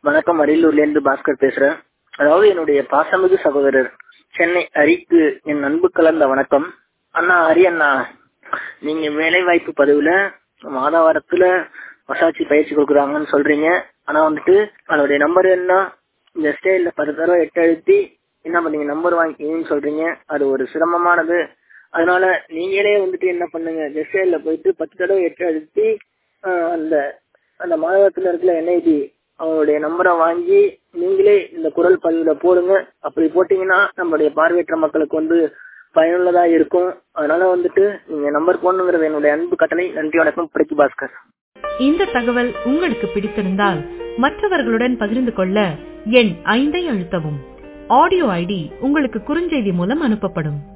வணக்கம் அரியலூர்ல இருந்து பாஸ்கர் பேசுறேன் அதாவது என்னுடைய பாசமிகு சகோதரர் சென்னை அரிக்கு என் அன்பு கலந்த வணக்கம் அண்ணா ஹரி அண்ணா நீங்க வேலை வாய்ப்பு பதிவுல மாதாவாரத்துல மசாட்சி பயிற்சி கொடுக்குறாங்கன்னு சொல்றீங்க ஆனா வந்துட்டு அதோடைய நம்பர் என்ன இந்த ஸ்டேஜ்ல பத்து தடவை எட்டு அழுத்தி என்ன பண்ணீங்க நம்பர் வாங்கிக்கிங்கன்னு சொல்றீங்க அது ஒரு சிரமமானது அதனால நீங்களே வந்துட்டு என்ன பண்ணுங்க ஜெஸ்டைல போயிட்டு பத்து தடவை எட்டு அழுத்தி ஆஹ், அந்த அந்த மாதத்துல இருக்கிற என்ஐடி அவங்களுடைய நம்பரை வாங்கி நீங்களே இந்த குரல் பதிவுல போடுங்க அப்படி போட்டீங்கன்னா நம்மளுடைய பார்வையற்ற மக்களுக்கு வந்து பயனுள்ளதா இருக்கும் அதனால வந்துட்டு நீங்க நம்பர் போடணுங்கிறது என்னுடைய அன்பு கட்டளை நன்றி வணக்கம் பிடிக்கு பாஸ்கர் இந்த தகவல் உங்களுக்கு பிடித்திருந்தால் மற்றவர்களுடன் பகிர்ந்து கொள்ள எண் ஐந்தை அழுத்தவும் ஆடியோ ஐடி உங்களுக்கு குறுஞ்செய்தி மூலம் அனுப்பப்படும்